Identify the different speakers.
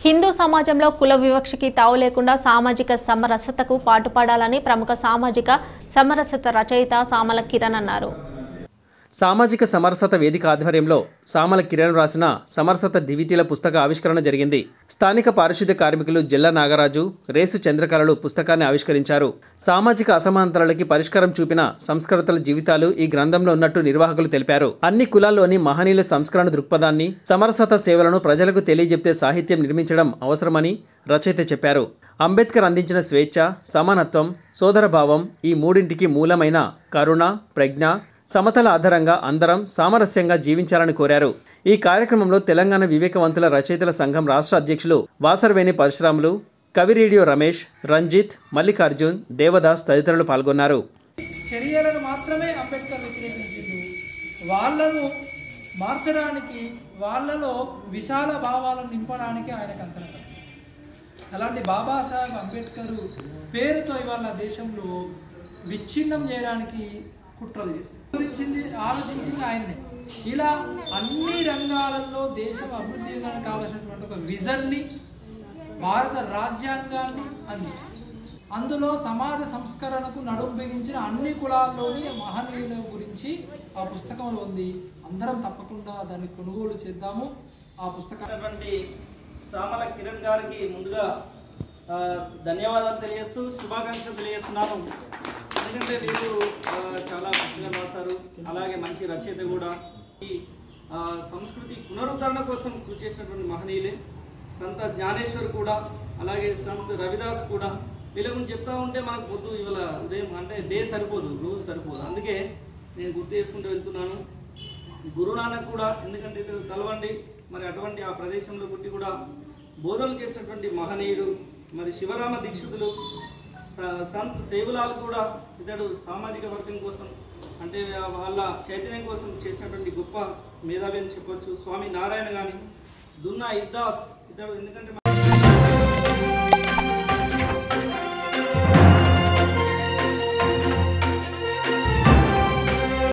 Speaker 1: హిందూ సమాజంలో కుల వివక్షకి తావు లేకుండా సామాజిక సమరసతకు పాటుపడాలని ప్రముఖ సామాజిక సమరసత రచయిత సామల కిరణ్ అన్నారు
Speaker 2: సామాజిక సమరసత వేదిక ఆధ్వర్యంలో సామల కిరణ్ రాసిన సమరసత దివిటీల పుస్తక ఆవిష్కరణ జరిగింది స్థానిక పారిశుద్ధ్య కార్మికులు జిల్లా నాగరాజు రేసు చంద్రకళలు పుస్తకాన్ని ఆవిష్కరించారు సామాజిక అసమానతలకి పరిష్కారం చూపిన సంస్కృతుల జీవితాలు ఈ గ్రంథంలో ఉన్నట్టు నిర్వాహకులు తెలిపారు అన్ని కులాల్లోని మహనీయుల సంస్కరణ దృక్పథాన్ని సమరసత సేవలను ప్రజలకు తెలియజెప్తే సాహిత్యం నిర్మించడం అవసరమని రచయిత చెప్పారు అంబేద్కర్ అందించిన స్వేచ్ఛ సమానత్వం సోదరభావం ఈ మూడింటికి మూలమైన కరుణ ప్రజ్ఞ సమతల ఆధారంగా అందరం సామరస్యంగా జీవించాలని కోరారు ఈ కార్యక్రమంలో తెలంగాణ వివేకవంతుల రచయితల సంఘం రాష్ట్ర అధ్యక్షులు వాసరవేణి పరశురాములు కవి రేడియో రమేష్ రంజిత్ మల్లికార్జున్ దేవదాస్ తదితరులు పాల్గొన్నారు
Speaker 3: చర్యలను మాత్రమే అంబేద్కర్ వ్యతిరేకించిండు వాళ్ళను మార్చడానికి వాళ్ళలో విశాల భావాలను నింపడానికి ఆయన కంకణ అలాంటి బాబాసాహెబ్ అంబేద్కర్ పేరుతో ఇవాళ దేశంలో విచ్ఛిన్నం చేయడానికి కుట్రలు చేస్తారు గురించింది ఆలోచించింది ఆయన్నే ఇలా అన్ని రంగాలలో దేశం అభివృద్ధి చెందడానికి కావాల్సినటువంటి ఒక విజన్ని భారత రాజ్యాంగాన్ని అందించింది అందులో సమాజ సంస్కరణకు నడుం బిగించిన అన్ని కులాల్లోని మహనీయుల గురించి ఆ పుస్తకంలో ఉంది అందరం తప్పకుండా దాన్ని కొనుగోలు చేద్దాము ఆ పుస్తకం
Speaker 4: ఉన్నటువంటి సామల కిరణ్ గారికి ముందుగా ఆ, ధన్యవాదాలు తెలియజేస్తూ శుభాకాంక్షలు తెలియజేస్తున్నాను ఎందుకంటే వీరు ఆ, చాలా పుస్తకాలు రాశారు అలాగే మంచి రచయిత కూడా ఈ ఆ, సంస్కృతి పునరుద్ధరణ కోసం కృషి చేసినటువంటి మహనీయులే సంత జ్ఞానేశ్వర్ కూడా అలాగే సంత్ రవిదాస్ కూడా వీళ్ళ గురించి చెప్తా ఉంటే మనకు పొద్దు ఇవాళ ఉదయం అంటే డే సరిపోదు రోజు సరిపోదు అందుకే నేను గుర్తు చేసుకుంటూ వెళ్తున్నాను గురునానక్ కూడా ఎందుకంటే ఇతడు కలవండి మరి అటువంటి ఆ ప్రదేశంలో పుట్టి కూడా బోధనలు చేసినటువంటి మహనీయుడు మరి శివరామ దీక్షితులు స- సంత్ సేవులాలు కూడా ఇతడు సామాజిక వర్గం కోసం అంటే వాళ్ళ చైతన్యం కోసం చేసినటువంటి గొప్ప మేధావి అని చెప్పొచ్చు స్వామి నారాయణ కానీ దున్నా ఇద్దాస్ ఇతడు ఎందుకంటే